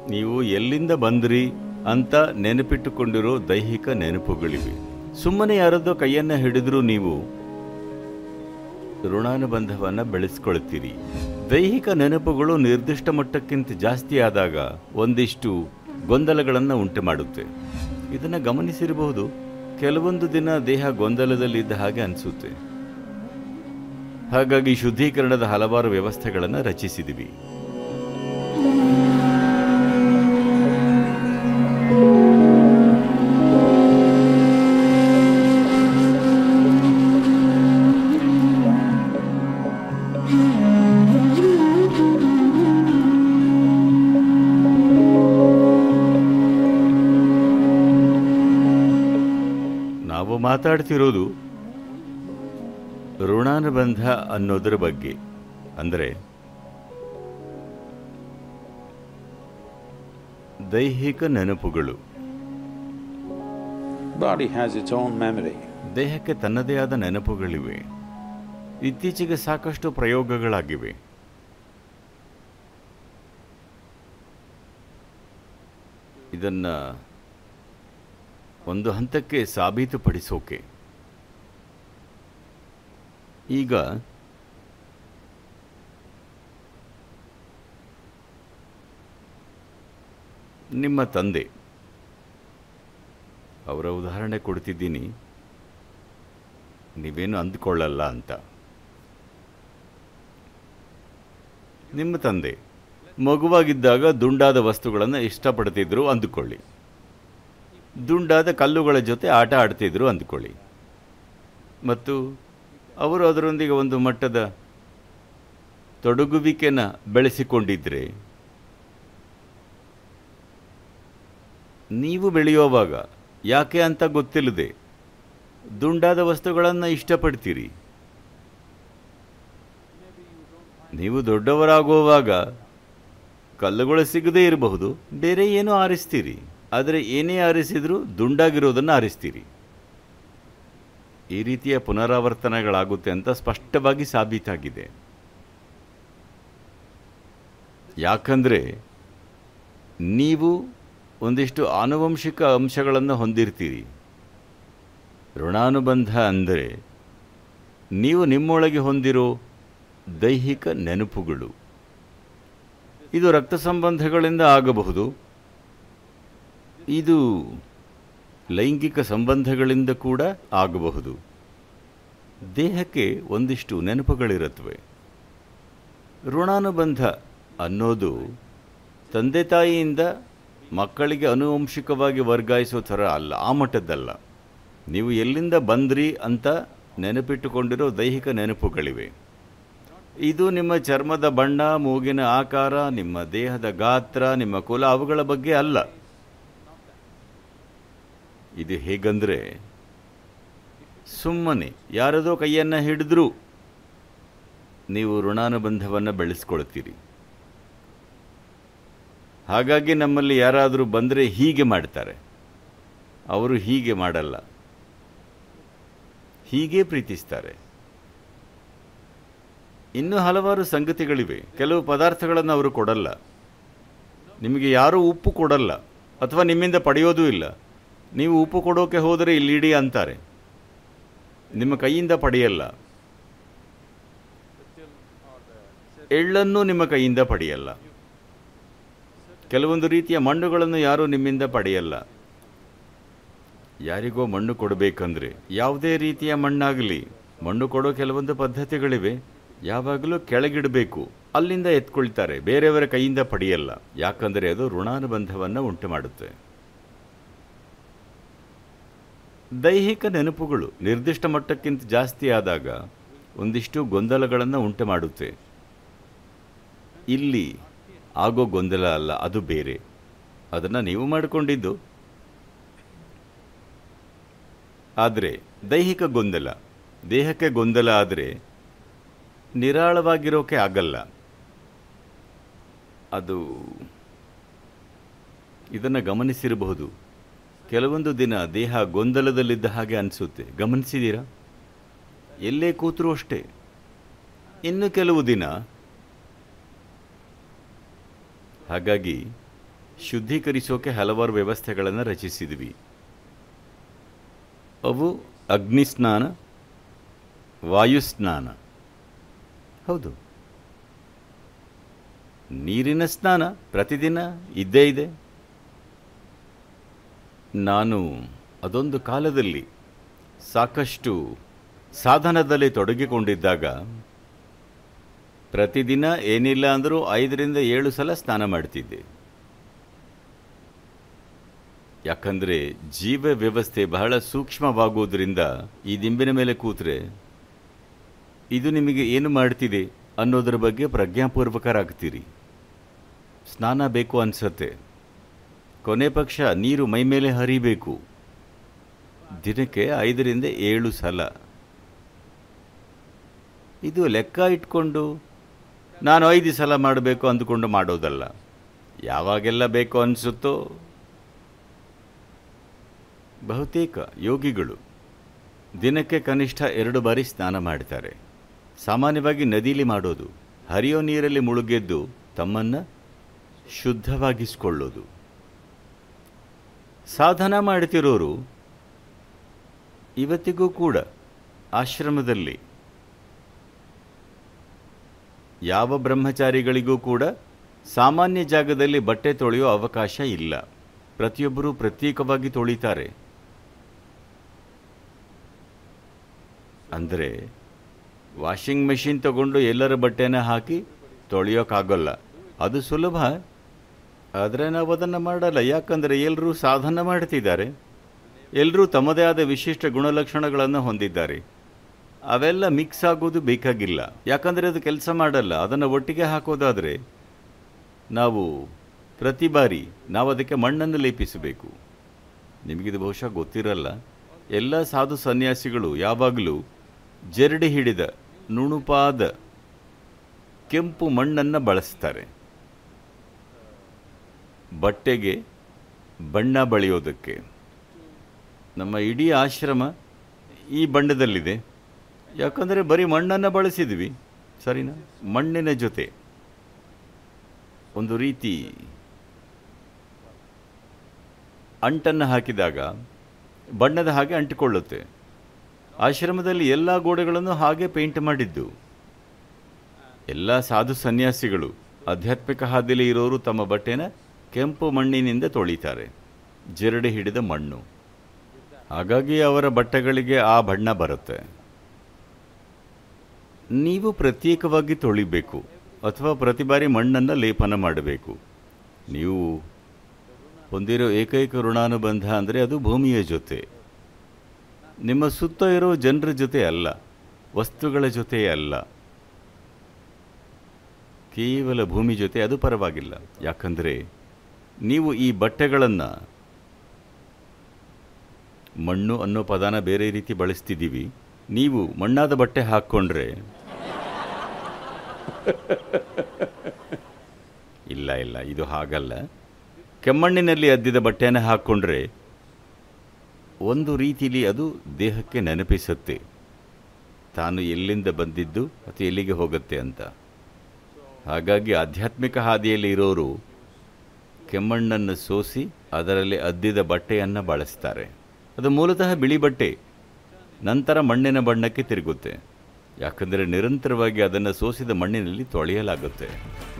ನೀವು ಎಲ್ಲಿಂದ ಬಂದ್ರಿ ಅಂತ ನೆನಪಿಟ್ಟುಕೊಂಡಿರೋ ದೈಹಿಕ ನೆನಪುಗಳಿವೆ ಸುಮ್ಮನೆ ಯಾರದ್ದೋ ಕೈಯನ್ನ ಹಿಡಿದ್ರೂ ನೀವು ಋಣಾನುಬಂಧವನ್ನ ಬೆಳೆಸ್ಕೊಳ್ತೀರಿ ದೈಹಿಕ ನೆನಪುಗಳು ನಿರ್ದಿಷ್ಟ ಮಟ್ಟಕ್ಕಿಂತ ಜಾಸ್ತಿ ಆದಾಗ ಒಂದಿಷ್ಟು ಗೊಂದಲಗಳನ್ನು ಉಂಟು ಮಾಡುತ್ತೆ ಇದನ್ನ ಗಮನಿಸಿರಬಹುದು ಕೆಲವೊಂದು ದಿನ ದೇಹ ಗೊಂದಲದಲ್ಲಿದ್ದ ಹಾಗೆ ಅನಿಸುತ್ತೆ ಹಾಗಾಗಿ ಶುದ್ಧೀಕರಣದ ಹಲವಾರು ವ್ಯವಸ್ಥೆಗಳನ್ನು ರಚಿಸಿದ್ವಿ ನಾವು ಮಾತಾಡ್ತಿರೋದು ಋಣಾನುಬಂಧ ಅನ್ನೋದರ ಬಗ್ಗೆ ಅಂದರೆ ದೈಹಿಕ ನೆನಪುಗಳು Body has its own memory. ದೇಹಕ್ಕೆ ತನ್ನದೇ ಆದ ನೆನಪುಗಳಿವೆ ಇತ್ತೀಚೆಗೆ ಸಾಕಷ್ಟು ಪ್ರಯೋಗಗಳಾಗಿವೆ ಇದನ್ನ ಒಂದು ಹಂತಕ್ಕೆ ಸಾಬೀತುಪಡಿಸೋಕೆ ಈಗ ನಿಮ್ಮ ತಂದೆ ಅವರ ಉದಾಹರಣೆ ಕೊಡ್ತಿದ್ದೀನಿ ನೀವೇನು ಅಂದ್ಕೊಳ್ಳಲ್ಲ ಅಂತ ನಿಮ್ಮ ತಂದೆ ಮಗುವಾಗಿದ್ದಾಗ ದುಂಡಾದ ವಸ್ತುಗಳನ್ನು ಇಷ್ಟಪಡ್ತಿದ್ರು ಅಂದುಕೊಳ್ಳಿ ದುಂಡಾದ ಕಲ್ಲುಗಳ ಜೊತೆ ಆಟ ಆಡ್ತಿದ್ರು ಅಂದುಕೊಳ್ಳಿ ಮತ್ತು ಅವರು ಅದರೊಂದಿಗೆ ಒಂದು ಮಟ್ಟದ ತೊಡಗುವಿಕೆನ ಬೆಳೆಸಿಕೊಂಡಿದ್ರೆ ನೀವು ಬೆಳೆಯುವಾಗ ಯಾಕೆ ಅಂತ ಗೊತ್ತಿಲ್ಲದೆ ದುಂಡಾದ ವಸ್ತುಗಳನ್ನು ಇಷ್ಟಪಡ್ತೀರಿ ನೀವು ದೊಡ್ಡವರಾಗುವಾಗ ಕಲ್ಲುಗಳು ಸಿಗದೇ ಇರಬಹುದು ಬೇರೆ ಏನೋ ಆರಿಸ್ತೀರಿ ಆದರೆ ಏನೇ ಆರಿಸಿದ್ರೂ ದುಂಡಾಗಿರೋದನ್ನು ಆರಿಸ್ತೀರಿ ಈ ರೀತಿಯ ಪುನರಾವರ್ತನೆಗಳಾಗುತ್ತೆ ಅಂತ ಸ್ಪಷ್ಟವಾಗಿ ಸಾಬೀತಾಗಿದೆ ಯಾಕಂದರೆ ನೀವು ಒಂದಿಷ್ಟು ಆನುವಂಶಿಕ ಅಂಶಗಳನ್ನು ಹೊಂದಿರ್ತೀರಿ ಋಣಾನುಬಂಧ ಅಂದರೆ ನೀವು ನಿಮ್ಮೊಳಗೆ ಹೊಂದಿರೋ ದೈಹಿಕ ನೆನಪುಗಳು ಇದು ರಕ್ತ ಸಂಬಂಧಗಳಿಂದ ಆಗಬಹುದು ಇದು ಲೈಂಗಿಕ ಸಂಬಂಧಗಳಿಂದ ಕೂಡ ಆಗಬಹುದು ದೇಹಕ್ಕೆ ಒಂದಿಷ್ಟು ನೆನಪುಗಳಿರುತ್ತವೆ ಋಣಾನುಬಂಧ ಅನ್ನೋದು ತಂದೆ ತಾಯಿಯಿಂದ ಮಕ್ಕಳಿಗೆ ಅನುವಂಶಿಕವಾಗಿ ವರ್ಗಾಯಿಸೋ ಥರ ಅಲ್ಲ ಆ ಮಟ್ಟದ್ದಲ್ಲ ನೀವು ಎಲ್ಲಿಂದ ಬಂದ್ರಿ ಅಂತ ನೆನಪಿಟ್ಟುಕೊಂಡಿರೋ ದೈಹಿಕ ನೆನಪುಗಳಿವೆ ಇದು ನಿಮ್ಮ ಚರ್ಮದ ಬಣ್ಣ ಮೂಗಿನ ಆಕಾರ ನಿಮ್ಮ ದೇಹದ ಗಾತ್ರ ನಿಮ್ಮ ಕುಲ ಅವುಗಳ ಬಗ್ಗೆ ಅಲ್ಲ ಇದು ಹೇಗಂದ್ರೆ ಸುಮ್ಮನೆ ಯಾರದೋ ಕೈಯನ್ನು ಹಿಡಿದ್ರೂ ನೀವು ಋಣಾನುಬಂಧವನ್ನು ಬೆಳೆಸ್ಕೊಳ್ತೀರಿ ಹಾಗಾಗಿ ನಮ್ಮಲ್ಲಿ ಯಾರಾದರೂ ಬಂದರೆ ಹೀಗೆ ಮಾಡ್ತಾರೆ ಅವರು ಹೀಗೆ ಮಾಡಲ್ಲ ಹೀಗೆ ಪ್ರೀತಿಸ್ತಾರೆ ಇನ್ನೂ ಹಲವಾರು ಸಂಗತಿಗಳಿವೆ ಕೆಲವು ಪದಾರ್ಥಗಳನ್ನು ಅವರು ಕೊಡಲ್ಲ ನಿಮಗೆ ಯಾರೂ ಉಪ್ಪು ಕೊಡಲ್ಲ ಅಥವಾ ನಿಮ್ಮಿಂದ ಪಡೆಯೋದೂ ಇಲ್ಲ ನೀವು ಉಪ್ಪು ಕೊಡೋಕೆ ಹೋದರೆ ಇಲ್ಲಿಡಿ ಅಂತಾರೆ ನಿಮ್ಮ ಕೈಯಿಂದ ಪಡೆಯಲ್ಲ ಎಳ್ಳನ್ನು ನಿಮ್ಮ ಕೈಯಿಂದ ಪಡೆಯಲ್ಲ ಕೆಲವೊಂದು ರೀತಿಯ ಮಣ್ಣುಗಳನ್ನು ಯಾರೂ ನಿಮ್ಮಿಂದ ಪಡೆಯಲ್ಲ ಯಾರಿಗೋ ಮಣ್ಣು ಕೊಡಬೇಕಂದ್ರೆ ಯಾವುದೇ ರೀತಿಯ ಮಣ್ಣಾಗಲಿ ಮಣ್ಣು ಕೊಡೋ ಕೆಲವೊಂದು ಪದ್ಧತಿಗಳಿವೆ ಯಾವಾಗಲೂ ಕೆಳಗಿಡಬೇಕು ಅಲ್ಲಿಂದ ಎತ್ಕೊಳ್ತಾರೆ ಬೇರೆಯವರ ಕೈಯಿಂದ ಪಡೆಯಲ್ಲ ಯಾಕಂದರೆ ಅದು ಋಣಾನುಬಂಧವನ್ನು ಉಂಟು ಮಾಡುತ್ತೆ ದೈಹಿಕ ನೆನಪುಗಳು ನಿರ್ದಿಷ್ಟ ಮಟ್ಟಕ್ಕಿಂತ ಜಾಸ್ತಿ ಆದಾಗ ಒಂದಿಷ್ಟು ಗೊಂದಲಗಳನ್ನು ಉಂಟು ಮಾಡುತ್ತೆ ಇಲ್ಲಿ ಆಗೋ ಗೊಂದಲ ಅಲ್ಲ ಅದು ಬೇರೆ ಅದನ್ನು ನೀವು ಮಾಡಿಕೊಂಡಿದ್ದು ಆದರೆ ದೈಹಿಕ ಗೊಂದಲ ದೇಹಕ್ಕೆ ಗೊಂದಲ ಆದರೆ ನಿರಾಳವಾಗಿರೋಕೆ ಆಗಲ್ಲ ಅದು ಇದನ್ನು ಗಮನಿಸಿರಬಹುದು ಕೆಲವೊಂದು ದಿನ ದೇಹ ಗೊಂದಲದಲ್ಲಿದ್ದ ಹಾಗೆ ಅನಿಸುತ್ತೆ ಗಮನಿಸಿದ್ದೀರಾ ಎಲ್ಲೇ ಕೂತರೂ ಅಷ್ಟೇ ಇನ್ನು ಕೆಲವು ದಿನ ಹಾಗಾಗಿ ಶುದ್ಧೀಕರಿಸೋಕೆ ಹಲವಾರು ವ್ಯವಸ್ಥೆಗಳನ್ನು ರಚಿಸಿದ್ವಿ ಅವು ಅಗ್ನಿಸ್ನಾನ ವಾಯುಸ್ನಾನ ಹೌದು ನೀರಿನ ಸ್ನಾನ ಪ್ರತಿದಿನ ಇದ್ದೇ ಇದೆ ನಾನು ಅದೊಂದು ಕಾಲದಲ್ಲಿ ಸಾಕಷ್ಟು ಸಾಧನದಲ್ಲಿ ತೊಡಗಿಕೊಂಡಿದ್ದಾಗ ಪ್ರತಿದಿನ ಏನಿಲ್ಲ ಅಂದರೂ ಐದರಿಂದ ಏಳು ಸಲ ಸ್ನಾನ ಮಾಡ್ತಿದ್ದೆ ಯಾಕಂದರೆ ಜೀವ ವ್ಯವಸ್ಥೆ ಬಹಳ ಸೂಕ್ಷ್ಮವಾಗುವುದರಿಂದ ಈ ದಿಂಬಿನ ಮೇಲೆ ಕೂತ್ರೆ ಇದು ನಿಮಗೆ ಏನು ಮಾಡ್ತಿದೆ ಅನ್ನೋದರ ಬಗ್ಗೆ ಪ್ರಜ್ಞಾಪೂರ್ವಕರಾಗ್ತೀರಿ ಸ್ನಾನ ಬೇಕು ಅನ್ಸತ್ತೆ ಕೊನೆ ಪಕ್ಷ ನೀರು ಮೈಮೇಲೆ ಹರಿಬೇಕು ದಿನಕ್ಕೆ ಐದರಿಂದ ಏಳು ಸಲ ಇದು ಲೆಕ್ಕ ಇಟ್ಕೊಂಡು ನಾನು ಐದು ಸಲ ಮಾಡಬೇಕು ಅಂದುಕೊಂಡು ಮಾಡೋದಲ್ಲ ಯಾವಾಗೆಲ್ಲ ಬೇಕು ಅನಿಸುತ್ತೋ ಬಹುತೇಕ ಯೋಗಿಗಳು ದಿನಕ್ಕೆ ಕನಿಷ್ಠ ಎರಡು ಬಾರಿ ಸ್ನಾನ ಮಾಡ್ತಾರೆ ಸಾಮಾನ್ಯವಾಗಿ ನದಿಲಿ ಮಾಡೋದು ಹರಿಯೋ ನೀರಲ್ಲಿ ಮುಳುಗೆದ್ದು ತಮ್ಮನ್ನು ಶುದ್ಧವಾಗಿಸ್ಕೊಳ್ಳೋದು ಸಾಧನ ಮಾಡ್ತಿರೋರು ಇವತ್ತಿಗೂ ಕೂಡ ಆಶ್ರಮದಲ್ಲಿ ಯಾವ ಬ್ರಹ್ಮಚಾರಿಗಳಿಗೂ ಕೂಡ ಸಾಮಾನ್ಯ ಜಾಗದಲ್ಲಿ ಬಟ್ಟೆ ತೊಳೆಯೋ ಅವಕಾಶ ಇಲ್ಲ ಪ್ರತಿಯೊಬ್ಬರೂ ಪ್ರತ್ಯೇಕವಾಗಿ ತೊಳಿತಾರೆ ಅಂದರೆ ವಾಷಿಂಗ್ ಮೆಷಿನ್ ತಗೊಂಡು ಎಲ್ಲರ ಬಟ್ಟೆನ ಹಾಕಿ ತೊಳೆಯೋಕ್ಕಾಗಲ್ಲ ಅದು ಸುಲಭ ಆದರೆ ನಾವು ಅದನ್ನು ಮಾಡಲ್ಲ ಯಾಕಂದರೆ ಎಲ್ಲರೂ ಸಾಧನ ಮಾಡ್ತಿದ್ದಾರೆ ಎಲ್ಲರೂ ತಮ್ಮದೇ ಆದ ವಿಶಿಷ್ಟ ಗುಣಲಕ್ಷಣಗಳನ್ನು ಹೊಂದಿದ್ದಾರೆ ಅವೆಲ್ಲ ಮಿಕ್ಸ್ ಆಗೋದು ಬೇಕಾಗಿಲ್ಲ ಯಾಕಂದರೆ ಅದು ಕೆಲಸ ಮಾಡಲ್ಲ ಅದನ್ನು ಒಟ್ಟಿಗೆ ಹಾಕೋದಾದರೆ ನಾವು ಪ್ರತಿ ಬಾರಿ ನಾವು ಅದಕ್ಕೆ ಮಣ್ಣನ್ನು ಲೇಪಿಸಬೇಕು ನಿಮಗಿದು ಬಹುಶಃ ಗೊತ್ತಿರಲ್ಲ ಎಲ್ಲ ಸಾಧು ಸನ್ಯಾಸಿಗಳು ಯಾವಾಗಲೂ ಜರಡಿ ಹಿಡಿದ ನುಣುಪಾದ ಕೆಂಪು ಮಣ್ಣನ್ನು ಬಳಸ್ತಾರೆ ಬಟ್ಟೆಗೆ ಬಣ್ಣ ಬಳಿಯೋದಕ್ಕೆ ನಮ್ಮ ಇಡೀ ಆಶ್ರಮ ಈ ಬಣ್ಣದಲ್ಲಿದೆ ಯಾಕಂದರೆ ಬರೀ ಮಣ್ಣನ್ನು ಬಳಸಿದ್ವಿ ಸರಿನಾ ಮಣ್ಣಿನ ಜೊತೆ ಒಂದು ರೀತಿ ಅಂಟನ್ನು ಹಾಕಿದಾಗ ಬಣ್ಣದ ಹಾಗೆ ಅಂಟಿಕೊಳ್ಳುತ್ತೆ ಆಶ್ರಮದಲ್ಲಿ ಎಲ್ಲ ಗೋಡೆಗಳನ್ನು ಹಾಗೆ ಪೇಂಟ್ ಮಾಡಿದ್ದು ಎಲ್ಲ ಸಾಧು ಸನ್ಯಾಸಿಗಳು ಆಧ್ಯಾತ್ಮಿಕ ಹಾದಿಯಲ್ಲಿ ಇರೋರು ತಮ್ಮ ಬಟ್ಟೆನ ಕೆಂಪು ಮಣ್ಣಿನಿಂದ ತೊಳಿತಾರೆ ಜರಡಿ ಹಿಡಿದ ಮಣ್ಣು ಹಾಗಾಗಿ ಅವರ ಬಟ್ಟೆಗಳಿಗೆ ಆ ಬಣ್ಣ ಬರುತ್ತೆ ನೀವು ಪ್ರತ್ಯೇಕವಾಗಿ ತೊಳಿಬೇಕು ಅಥವಾ ಪ್ರತಿ ಬಾರಿ ಮಣ್ಣನ್ನು ಲೇಪನ ಮಾಡಬೇಕು ನೀವು ಹೊಂದಿರೋ ಏಕೈಕ ಋಣಾನುಬಂಧ ಅಂದರೆ ಅದು ಭೂಮಿಯ ಜೊತೆ ನಿಮ್ಮ ಸುತ್ತ ಇರೋ ಜನರ ಜೊತೆ ಅಲ್ಲ ವಸ್ತುಗಳ ಜೊತೆ ಅಲ್ಲ ಕೇವಲ ಭೂಮಿ ಜೊತೆ ಅದು ಪರವಾಗಿಲ್ಲ ಯಾಕಂದರೆ ನೀವು ಈ ಬಟ್ಟೆಗಳನ್ನು ಮಣ್ಣು ಅನ್ನೋ ಪದಾನ ಬೇರೆ ರೀತಿ ಬಳಸ್ತಿದ್ದೀವಿ ನೀವು ಮಣ್ಣಾದ ಬಟ್ಟೆ ಹಾಕ್ಕೊಂಡ್ರೆ ಇಲ್ಲ ಇಲ್ಲ ಇದು ಹಾಗಲ್ಲ ಕೆಮ್ಮಣ್ಣಿನಲ್ಲಿ ಅದ್ದಿದ ಬಟ್ಟೆಯನ್ನು ಹಾಕ್ಕೊಂಡ್ರೆ ಒಂದು ರೀತಿಲಿ ಅದು ದೇಹಕ್ಕೆ ನೆನಪಿಸುತ್ತೆ ತಾನು ಎಲ್ಲಿಂದ ಬಂದಿದ್ದು ಮತ್ತು ಎಲ್ಲಿಗೆ ಹೋಗುತ್ತೆ ಅಂತ ಹಾಗಾಗಿ ಆಧ್ಯಾತ್ಮಿಕ ಹಾದಿಯಲ್ಲಿ ಇರೋರು ಕೆಮ್ಮಣ್ಣನ್ನು ಸೋಸಿ ಅದರಲ್ಲಿ ಅದ್ದಿದ ಬಟ್ಟೆಯನ್ನು ಬಳಸ್ತಾರೆ ಅದು ಮೂಲತಃ ಬಿಳಿ ಬಟ್ಟೆ ನಂತರ ಮಣ್ಣಿನ ಬಣ್ಣಕ್ಕೆ ತಿರುಗುತ್ತೆ ಯಾಕಂದರೆ ನಿರಂತರವಾಗಿ ಅದನ್ನು ಸೋಸಿದ ಮಣ್ಣಿನಲ್ಲಿ ತೊಳೆಯಲಾಗುತ್ತೆ